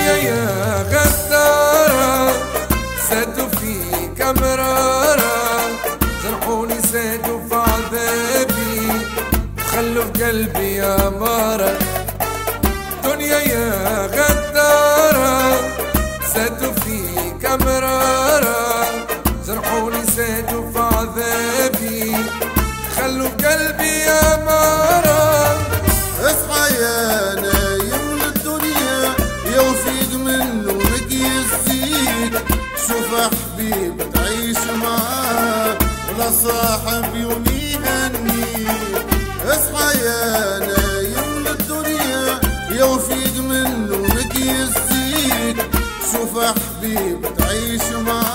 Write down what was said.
دنيا يا غدارة سدوا فيك مرارة جرحوني زادوا في عذابي خلوا في قلبي يا مارة دنيا يا غدارة سدوا فيك مرارة جرحوني زادوا في عذابي خلوا في قلبي يا مارة اصحى يا نايم للدنيا يا وفيق منه لك يزيك شوف حبيب تعيش معاه ولا صاحب يوم يهنيك اصحى يا نايم للدنيا يا وفيق منه لك يزيك شوف حبيب تعيش معاه